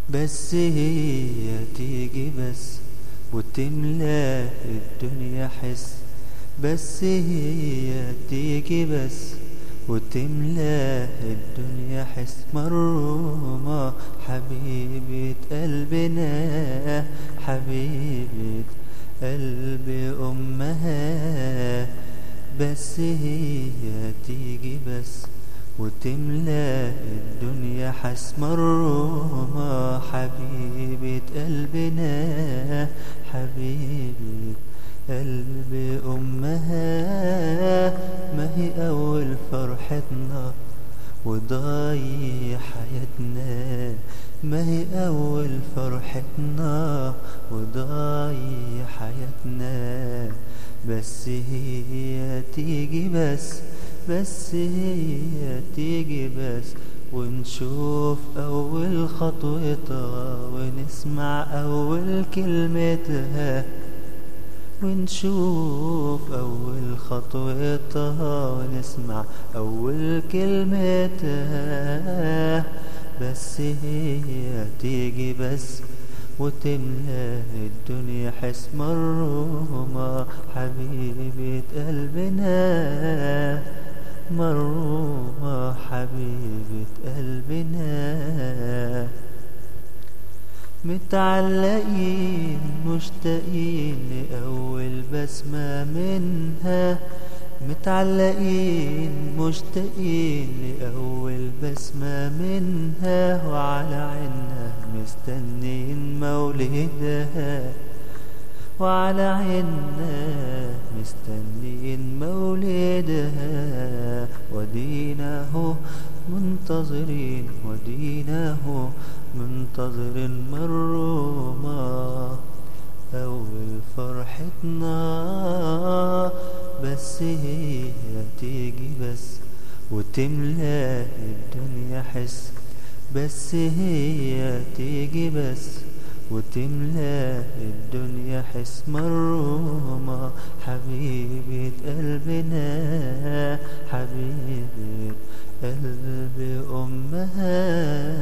بس هي تيجي بس وتملى الدنيا حس بس هي تيجي بس وتملى الدنيا حس مرمى حبيبة قلبنا حبيبة قلب أمها بس هي تيجي بس وتملى الدنيا حس مرمى حبيبة قلبنا حبيبة قلب أمها ما هي أول فرحتنا وضايع حياتنا ما هي أول فرحتنا وضايع حياتنا بس هي تيجي بس بس هي تيجي بس ونشوف أول خطوتها ونسمع أول كلمتها ونشوف أول خطوتها ونسمع أول كلمتها بس هي تيجي بس وتملى الدنيا حس مرمى حبيبة قلبنا مرمى حبيبة قلبنا متعلقين مشتاقين لأول بسمة منها متعلقين مشتاقين لأول بسمة منها وعلى عينها مستنين مولدها وعلى عينها مستنين مولدها ودينه منتظرين ودينه منتظر مرمى أول فرحتنا بس هي تيجي بس وتملى الدنيا حس بس هي تيجي بس وتملى الدنيا حس مرمى حبيبة قلبنا حبيبة قلب أمها